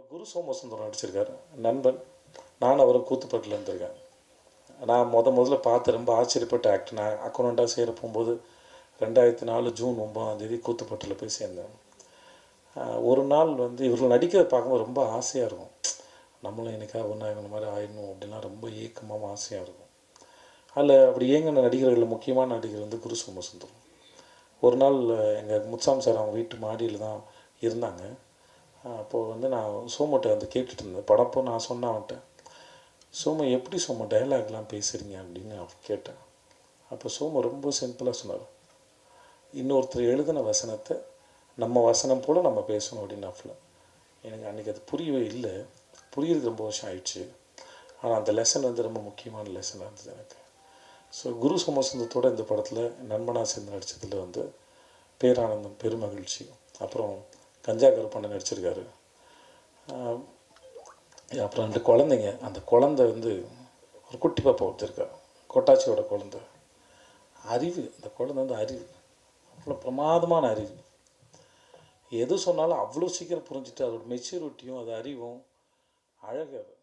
குரு சோமசுந்தரம் நடிச்சிருக்காரு நண்பன் நான் அவரும் கூத்துப்பட்டில் இருந்திருக்கேன் நான் முத முதல்ல பார்த்து ரொம்ப ஆச்சரியப்பட்ட ஆக்டர் நான் அக்கௌண்ட்டாக சேர போகும்போது ரெண்டாயிரத்தி நாலு ஜூன் ஒன்பதாம் தேதி கூத்துப்பட்டில் போய் சேர்ந்தேன் ஆஹ் ஒரு நாள் வந்து இவர்கள் நடிக்கிறத பார்க்கும்போது ரொம்ப ஆசையாக இருக்கும் நம்மளும் எனக்காக ஒன்றா இந்த மாதிரி ஆயிடணும் அப்படின்னா ரொம்ப ஏக்கமாகவும் ஆசையாக இருக்கும் அதில் அப்படி ஏங்கின நடிகர்களில் முக்கியமான நடிகர் வந்து குரு சோமசுந்தரம் ஒரு நாள் எங்கள் முத்தாம் சார் அவங்க வீட்டு மாடியில் தான் இருந்தாங்க அப்போது வந்து நான் சோமுட்ட வந்து கேட்டுட்டு இருந்தேன் படப்போ நான் சொன்னேன் அவன்கிட்ட சோமு எப்படி சோமு டயலாக்லாம் பேசுகிறீங்க அப்படின்னு அவன் கேட்டேன் அப்போ சோமு ரொம்ப சிம்பிளாக சொன்னார் இன்னொருத்தர் எழுதின வசனத்தை நம்ம வசனம் போல் நம்ம பேசணும் அப்படின்னாப்புல எனக்கு அன்றைக்கி அது புரியவே இல்லை புரியுறது ரொம்ப வருஷம் ஆயிடுச்சு ஆனால் அந்த லெசன் வந்து ரொம்ப முக்கியமான லெசனாக இருந்தது எனக்கு ஸோ குரு சோமசுந்தரத்தோட இந்த படத்தில் நண்பனா சேர்ந்து நடித்ததில் வந்து பேரானந்தம் பெருமகிழ்ச்சி அப்புறம் கஞ்சா கருப்பண்ணன் நடிச்சிருக்காரு ஆஹ் அப்புறம் ரெண்டு குழந்தைங்க அந்த குழந்தை வந்து ஒரு குட்டி பாப்பா ஒருத்தருக்கா கொட்டாச்சியோட குழந்தை அறிவு அந்த குழந்தை வந்து அறிவு அவ்வளோ பிரமாதமான அறிவு எது சொன்னாலும் அவ்வளோ சீக்கிரம் புரிஞ்சுட்டு அதோட மெச்சூரிட்டியும் அது அறிவும் அழகு அது